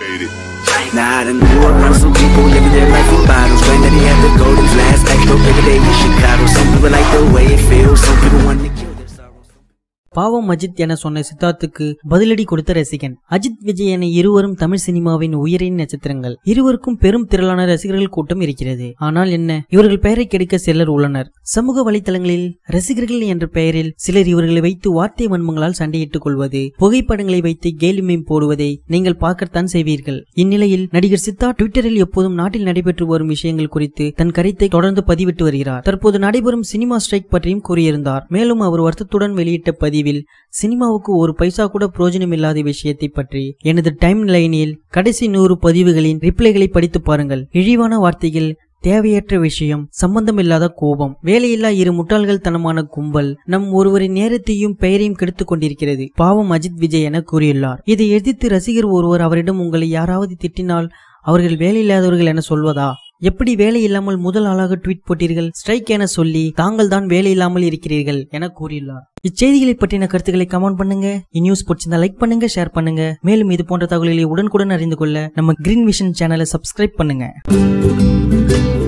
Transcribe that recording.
Made it. Now I done grew around some people living their life in bottles Claim that they have the golden flask Like no bigger day in Chicago Some people like the way it feels Some people want to kill their sorrows பாவம் அஜித் என சொன்ன சித்தார்த்துக்கு பதிலடி கொடுத்த ரசிகன் அஜித் விஜய் என இருவரும் தமிழ் சினிமாவின் உயரின் நட்சத்திரங்கள் இருவருக்கும் பெரும் திரளான ரசிகர்கள் கூட்டம் இருக்கிறது ஆனால் என்ன இவர்கள் பெயரை கெடுக்க சிலர் உள்ளனர் சமூக வலைதளங்களில் ரசிகர்கள் என்ற பெயரில் சிலர் இவர்களை வைத்து வார்த்தை வன்மங்களால் சண்டையிட்டுக் கொள்வது புகைப்படங்களை வைத்து கேலி மீம் போடுவதை நீங்கள் பார்க்கத்தான் செய்வீர்கள் இந்நிலையில் நடிகர் சித்தார்த் ட்விட்டரில் எப்போதும் நாட்டில் நடைபெற்று வரும் விஷயங்கள் குறித்து தன் கருத்தை தொடர்ந்து பதிவிட்டு வருகிறார் தற்போது நடைபெறும் சினிமா ஸ்ட்ரைக் பற்றியும் கூறியிருந்தார் மேலும் அவர் வருத்தத்துடன் வெளியிட்ட பதிவில் சினிமாவுக்கு ஒரு பைசா கூட பிரயோஜனம் இல்லாத விஷயத்தை பற்றி எனது டைம் லைனில் கடைசி நூறு பதிவுகளின் ரிப்ளைகளை படித்து பாருங்கள் இழிவான வார்த்தைகள் தேவையற்ற விஷயம் சம்பந்தமில்லாத கோபம் வேலையில்லா இரு முட்டாள்கள் தனமான கும்பல் நம் ஒருவரின் நேரத்தையும் பெயரையும் கெடுத்துக் கொண்டிருக்கிறது பாவம் அஜித் விஜய் என கூறியுள்ளார் இதை எதிர்த்து ரசிகர் ஒருவர் அவரிடம் உங்களை யாராவது திட்டினால் அவர்கள் வேலையில்லாதவர்கள் என சொல்வதா எப்படி வேலை இல்லாமல் முதல் ஆளாக ட்வீட் போட்டீர்கள் ஸ்ட்ரைக் என சொல்லி தாங்கள் தான் வேலை இல்லாமல் இருக்கிறீர்கள் என கூறியுள்ளார் இச்செய்திகளை பற்றின கருத்துக்களை கமெண்ட் பண்ணுங்க இந்நியூஸ் பிடிச்சிருந்தா லைக் பண்ணுங்க ஷேர் பண்ணுங்க மேலும் இது போன்ற தகவல்களை உடனுக்குடன் அறிந்து கொள்ள நம்ம கிரீன் விஷன் சேனலை சப்ஸ்கிரைப் பண்ணுங்க